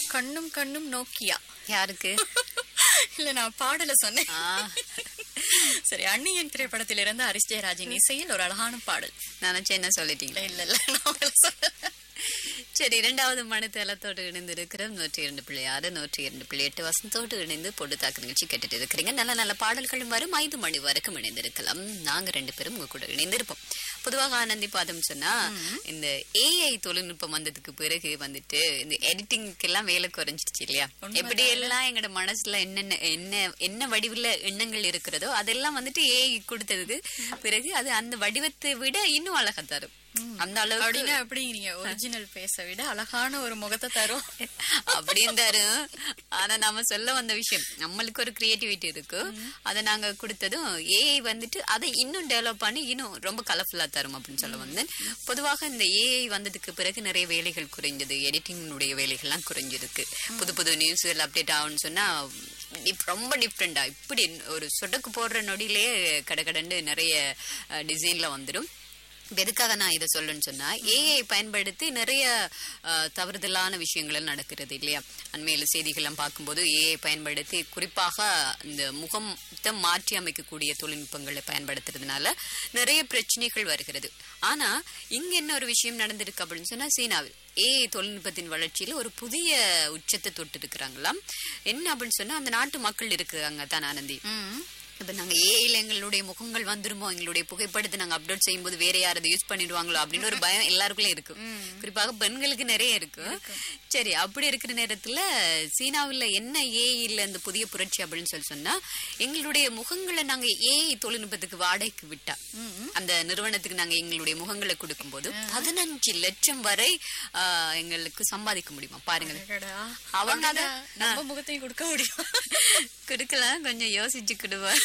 கண்ணும் கண்ணும் நோக்கியா யாருக்கு இல்ல நான் பாடல சொன்னேன் ஆ, சரி அந்நியன் திரைப்படத்திலிருந்து ஹரிஷ் ஜெயராஜின் இசையில் ஒரு அழகான பாடல் நினைச்சு என்ன சொல்லிட்டீங்க இல்ல இல்ல இல்ல நான் உங்களை சொல்லல. சரி இரண்டாவது மனத்தளத்தோடு இணைந்து இருக்கிற நூற்றி இரண்டு புள்ளி ஆறு நூற்றி இரண்டு புள்ளி எட்டு வசந்தோடு இணைந்து பொடு தாக்கு நிகழ்ச்சி கேட்டுட்டு இருக்கிறீங்க நல்ல நல்ல பாடல்களும் வரும் ஐந்து மணி வரைக்கும் இணைந்திருக்கலாம் நாங்க ரெண்டு பேரும் உங்க கூட இணைந்திருப்போம் பொதுவாக ஆனந்தி பாதம் சொன்னா இந்த ஏஐ தொழில்நுட்பம் வந்ததுக்கு பிறகு வந்துட்டு இந்த எடிட்டிங்க்கு எல்லாம் வேலை குறைஞ்சிடுச்சு இல்லையா எப்படி எல்லாம் எங்களோட மனசுல என்னென்ன என்ன என்ன வடிவுல எண்ணங்கள் இருக்கிறதோ அதெல்லாம் வந்துட்டு ஏஐ கொடுத்ததுக்கு பிறகு அது அந்த வடிவத்தை விட இன்னும் அழகா தரும் அந்த அளவுக்கு அப்படின்னா எப்படி நீங்க ஒரிஜினல் பேச விட அழகான ஒரு முகத்தை தரும் அப்படின்னு தரும் ஆனா நாம சொல்ல வந்த விஷயம் நம்மளுக்கு ஒரு கிரியேட்டிவிட்டி இருக்கு அதை நாங்க கொடுத்ததும் ஏஐ வந்துட்டு அதை இன்னும் டெவலப் பண்ணி இன்னும் ரொம்ப கலர்ஃபுல்லா தரும் அப்படின்னு சொல்ல வந்தேன் பொதுவாக இந்த ஏஐ வந்ததுக்கு பிறகு நிறைய வேலைகள் குறைஞ்சது எடிட்டிங்குடைய வேலைகள்லாம் குறைஞ்சிருக்கு புது புது நியூஸ்கள் அப்டேட் ஆகும்னு சொன்னா dif- ரொம்ப டிஃப்ரெண்டா இப்படி ஒரு சொடக்கு போடுற நொடியிலேயே கடகடன்னு நிறைய டிசைன்ல வந்துடும் இப்ப எதுக்காக நான் இதை சொல்லணும்னு சொன்னா ஏஐ பயன்படுத்தி நிறைய அஹ், தவறுதலான விஷயங்கள் நடக்கிறது இல்லையா அண்மையில செய்திகள்லாம் பார்க்கும்போது ஏஐ பயன்படுத்தி குறிப்பாக இந்த முகத்தை மாற்றி அமைக்கக்கூடிய தொழில்நுட்பங்களை பயன்படுத்துறதுனால நிறைய பிரச்சனைகள் வருகிறது ஆனா இங்க என்ன ஒரு விஷயம் நடந்திருக்கு அப்படின்னு சொன்னா சீனாவில் ஏஐ தொழில்நுட்பத்தின் வளர்ச்சியில ஒரு புதிய உச்சத்தை தொட்டு இருக்கிறாங்களாம் என்ன அப்படின்னு சொன்னா அந்த நாட்டு மக்கள் இருக்கிறாங்க தான் ஆனந்தி இப்ப நாங்க ஏஐல எங்களுடைய முகங்கள் வந்துருமோ எங்களுடைய புகைப்படத்தை நாங்க அப்லோட் செய்யும்போது வேற யாராவது யூஸ் பண்ணிடுவாங்களோ அப்படின்னு ஒரு பயம் எல்லாருக்குள்ளயும் இருக்கு குறிப்பாக பெண்களுக்கு நிறைய இருக்கு சரி அப்படி இருக்கிற நேரத்துல சீனாவுல என்ன ஏஐல இந்த புதிய புரட்சி அப்படின்னு சொல்லி சொன்னா எங்களுடைய முகங்களை நாங்க ஏஐ தொழில்நுட்பத்துக்கு வாடகைக்கு விட்டா அந்த நிறுவனத்துக்கு நாங்க எங்களுடைய முகங்களை கொடுக்கும்போது பதினஞ்சு லட்சம் வரை ஆஹ், எங்களுக்கு சம்பாதிக்க முடியுமா பாருங்களேன் அடடா. அவங்க அத- அப்படின்னா நம்ம முகத்தையும் கொடுக்க முடியும் கொடுக்கலாம் கொஞ்சம் யோசிச்சு கொடுவேன்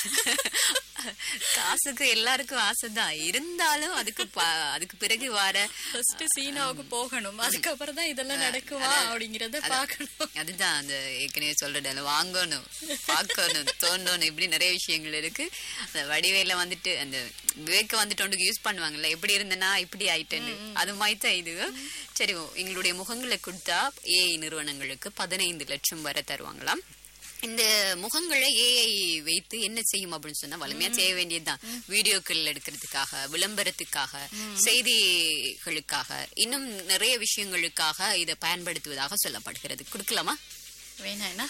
காசுக்கு எல்லாருக்கும் ஆசைதான் இருந்தாலும் அதுக்கு ப- அதுக்கு பிறகு வர ஃபர்ஸ்ட் சீனாவுக்கு போகணும் அதுக்கப்புறம் தான் இதெல்லாம் நடக்குமா அப்படிங்கறத பார்க்கணும் அதுதான் அந்த ஏற்கனவே சொல்றேன் வாங்கணும் பார்க்கணும் தோண்டணும் இப்படி நிறைய விஷயங்கள் இருக்கு அந்த வடிவேல வந்துட்டு அந்த விவேக்க வந்துட்டு ஒன்றுக்கு யூஸ் பண்ணுவாங்கல்ல எப்படி இருந்தனா இப்படி ஆயிட்டேன்னு அது மாதிரி தான் இது சரி எங்களுடைய முகங்களை கொடுத்தா ஏஐ நிறுவனங்களுக்கு பதினைந்து லட்சம் வரை தருவாங்களாம் இந்த முகங்களை ஏஐ வைத்து என்ன செய்யும் அப்படின்னு சொன்னா வலிமையா செய்ய வேண்டியதுதான் வீடியோக்கள் எடுக்கிறதுக்காக விளம்பரத்துக்காக செய்திகளுக்காக இன்னும் நிறைய விஷயங்களுக்காக இதை பயன்படுத்துவதாக சொல்லப்படுகிறது கொடுக்கலாமா வேணாண்ணா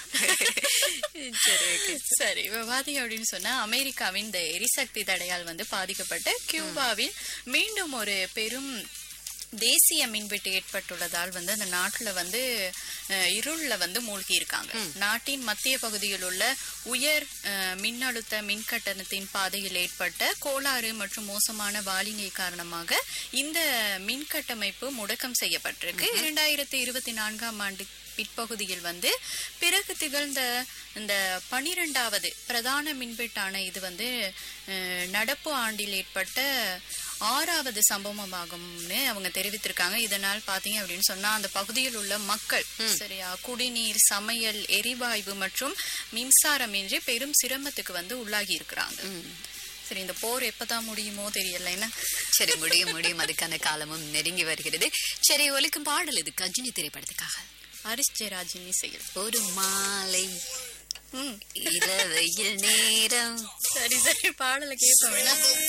சரி okay. சரி இப்ப பாத்தீங்க அப்படின்னு சொன்னா அமெரிக்காவின் இந்த எரிசக்தி தடையால் வந்து பாதிக்கப்பட்ட கியூபாவில் மீண்டும் ஒரு பெரும் தேசிய மின்வெட்டு ஏற்பட்டுள்ளதால் வந்து அந்த நாட்டுல வந்து அஹ், இருள்ல வந்து மூழ்கி இருக்காங்க நாட்டின் மத்திய பகுதியில் உள்ள உயர் அஹ், மின்னழுத்த மின்கட்டணத்தின் பாதையில் ஏற்பட்ட கோளாறு மற்றும் மோசமான வாலிங்கை காரணமாக இந்த மின்கட்டமைப்பு முடக்கம் செய்யப்பட்டிருக்கு இரண்டாயிரத்தி இருபத்தி நான்காம் ஆண்டு பிற்பகுதியில் வந்து பிறகு திகழ்ந்த இந்த பனிரெண்டாவது பிரதான மின்வெட்டான இது வந்து அஹ், நடப்பு ஆண்டில் ஏற்பட்ட ஆறாவது சம்பவமாகும்னு அவங்க தெரிவித்திருக்காங்க இதனால் பாத்தீங்க அப்படின்னு சொன்னா அந்த பகுதியில் உள்ள மக்கள் சரியா குடிநீர் சமையல் எரிவாயு மற்றும் மின்சாரமின்றி பெரும் சிரமத்துக்கு வந்து உள்ளாகி இருக்கிறாங்க சரி இந்த போர் எப்பதான் முடியுமோ தெரியல என்ன சரி முடியும் முடியும் அதுக்கான காலமும் நெருங்கி வருகிறது சரி ஒலிக்கும் பாடல் இது கஜினி திரைப்படத்துக்காக ஹரிஷ் ஜெயராஜின் இசையில் ஒரு மாலை ம் இரவையில் நேரம் சரி சரி பாடலை கேட்போம் வேணா